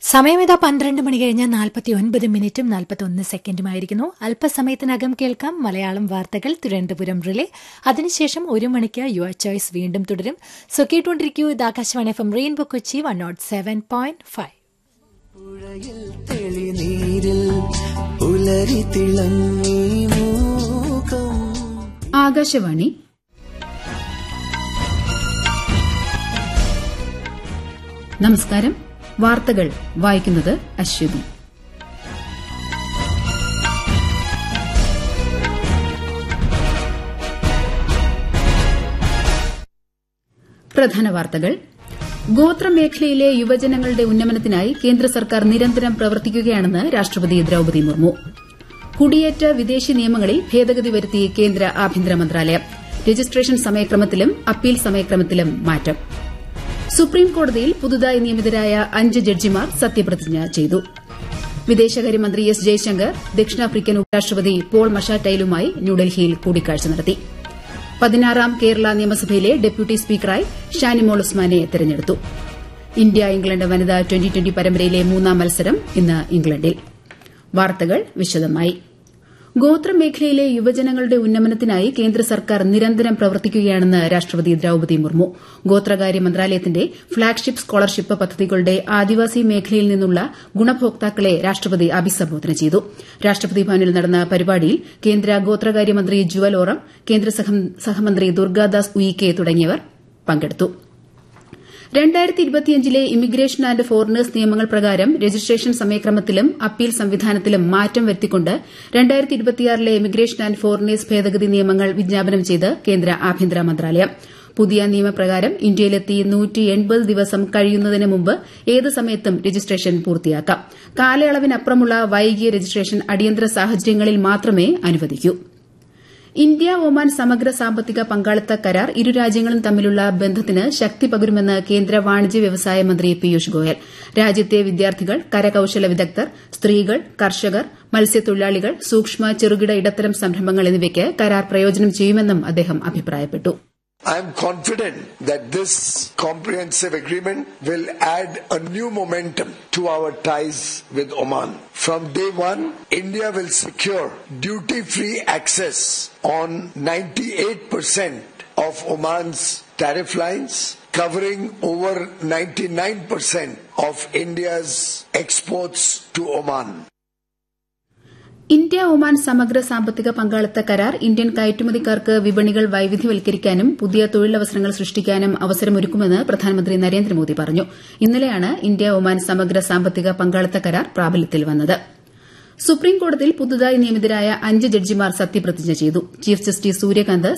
സമയം ഇതാ പന്ത്രണ്ട് മണി കഴിഞ്ഞ് നാൽപ്പത്തി ഒൻപത് മിനിറ്റും നാൽപ്പത്തി ഒന്ന് സെക്കൻഡുമായിരിക്കുന്നു അല്പസമയത്തിനകം കേൾക്കാം മലയാളം വാർത്തകൾ തിരുവനന്തപുരം റിലേ അതിനുശേഷം ഒരു മണിക്ക് യുവർ ചോയ്സ് വീണ്ടും തുടരും സോ കേട്ടുകൊണ്ടിരിക്കൂ ഇത് Akashvani F M rainbow Kochi one nought seven point five പുഴയിൽ തെളിനീരിൽ പുലരി തിളങ്ങി മൂകം ആകാശവാണി നമസ്കാരം വാർത്തകൾ വായിക്കുന്നത് അശ്വതി പ്രധാന വാർത്തകൾ ഗോത്രമേഖലയിലെ യുവജനങ്ങളുടെ ഉന്നമനത്തിനായി കേന്ദ്ര സർക്കാർ നിരന്തരം പ്രവർത്തിക്കുകയാണെന്ന് രാഷ്ട്രപതി ദ്രൌപദി മുർമു കുടിയേറ്റ വിദേശി നിയമങ്ങളിൽ ഭേദഗതി വരുത്തി കേന്ദ്ര ആഭ്യന്തര മന്ത്രാലയം രജിസ്ട്രേഷൻ സമയക്രമത്തിലും അപ്പീൽ സമയക്രമത്തിലും മാറ്റം സുപ്രീംകോടതിയിൽ പുതുതായി നിയമിതരായ അഞ്ച് ജഡ്ജിമാർ സത്യപ്രതിജ്ഞ ചെയ്തു വിദേശകാര്യമന്ത്രി എസ് ജയശങ്കർ ദക്ഷിണാഫ്രിക്കൻ ഉപരാഷ്ട്രപതി പോൾ മഷാറ്റൈലുമായി ന്യൂഡൽഹിയിൽ കൂടിക്കാഴ്ച നടത്തി പതിനാറാം കേരള നിയമസഭയിലെ ഡെപ്യൂട്ടി സ്പീക്കറായി ഷാനിമോൾ ഉസ്മാനെ തെരഞ്ഞെടുത്തു ഇന്ത്യ ഇംഗ്ലണ്ട് വനിതാ ട്വന്റി ട്വന്റി പരമ്പരയിലെ മൂന്നാം മത്സരം ഇന്ന് ഇംഗ്ലണ്ടിൽ വാർത്തകൾ വിശദമായി ഗോത്രമേഖലയിലെ യുവജനങ്ങളുടെ ഉന്നമനത്തിനായി കേന്ദ്ര സർക്കാർ നിരന്തരം പ്രവർത്തിക്കുകയാണെന്ന് രാഷ്ട്രപതി ദ്രൌപദി മുർമു ഗോത്രകാര്യ മന്ത്രാലയത്തിന്റെ ഫ്ളാഗ്ഷിപ്പ് സ്കോളർഷിപ്പ് പദ്ധതികളുടെ ആദിവാസി മേഖലയിൽ നിന്നുള്ള ഗുണഭോക്താക്കളെ രാഷ്ട്രപതി അഭിസംബോധന ചെയ്തു രാഷ്ട്രപതി ഭവനിൽ നടന്ന പരിപാടിയിൽ കേന്ദ്ര ഗോത്രകാര്യമന്ത്രി ജുവൽ ഓറം കേന്ദ്ര സഹമന്ത്രി ദുർഗാദാസ് ഉയിക്കെ തുടങ്ങിയവർ പങ്കെടുത്തു രണ്ടായിരത്തി ഇരുപത്തിയഞ്ചിലെ ഇമിഗ്രേഷൻ ആന്റ് ഫോറിനേഴ്സ് നിയമങ്ങൾ പ്രകാരം രജിസ്ട്രേഷൻ സമയക്രമത്തിലും അപ്പീൽ സംവിധാനത്തിലും മാറ്റം വരുത്തിക്കൊണ്ട് രണ്ടായിരത്തി ഇരുപത്തിയാറിലെ ഇമിഗ്രേഷൻ ആന്റ് ഫോറിനേഴ്സ് ഭേദഗതി നിയമങ്ങൾ വിജ്ഞാപനം ചെയ്ത് കേന്ദ്ര ആഭ്യന്തര മന്ത്രാലയം പുതിയ നിയമപ്രകാരം ഇന്ത്യയിലെത്തി ദിവസം കഴിയുന്നതിന് മുമ്പ് ഏത് സമയത്തും രജിസ്ട്രേഷൻ പൂർത്തിയാക്കാം കാലയളവിനപ്പുറമുള്ള വൈകിയ രജിസ്ട്രേഷൻ അടിയന്തര സാഹചര്യങ്ങളിൽ മാത്രമേ അനുവദിക്കൂ ഇന്ത്യ ഒമാൻ സമഗ്ര സാമ്പത്തിക പങ്കാളിത്ത കരാർ ഇരു രാജ്യങ്ങളും തമ്മിലുള്ള ബന്ധത്തിന് ശക്തി പകരുമെന്ന് കേന്ദ്ര വാണിജ്യ വ്യവസായ മന്ത്രി പീയൂഷ് ഗോയൽ രാജ്യത്തെ വിദ്യാർത്ഥികൾ കരകൌശല വിദഗ്ധർ സ്ത്രീകൾ കർഷകർ മത്സ്യത്തൊഴിലാളികൾ സൂക്ഷ്മ ചെറുകിട ഇടത്തരം സംരംഭങ്ങൾ എന്നിവയ്ക്ക് കരാർ പ്രയോജനം ചെയ്യുമെന്നും അദ്ദേഹം അഭിപ്രായപ്പെട്ടു I am confident that this comprehensive agreement will add a new momentum to our ties with Oman. From day one, India will secure duty-free access on 98% of Oman's tariff lines, covering over 99% of India's exports to Oman. India Oman സമഗ്ര സാമ്പത്തിക പങ്കാളിത്ത കരാർ Indian കയറ്റുമതിക്കാർക്ക് വിപണികൾ വൈവിധ്യവൽക്കരിക്കാനും പുതിയ തൊഴിലവസരങ്ങൾ സൃഷ്ടിക്കാനും അവസരമൊരുക്കുമെന്ന് പ്രധാനമന്ത്രി നരേന്ദ്രമോദി പറഞ്ഞു ഇന്നലെയാണ് ഇന്ത്യ ഒമാൻ സമഗ്ര സാമ്പത്തിക പങ്കാളിത്ത കരാർ പ്രാബല്യത്തിൽ വന്നത് സുപ്രീംകോടതിയിൽ പുതുതായി നിയമിതരായ അഞ്ച് ജഡ്ജിമാർ സത്യപ്രതിജ്ഞ ചെയ്തു ചീഫ് ജസ്റ്റിസ് സൂര്യകാന്ത്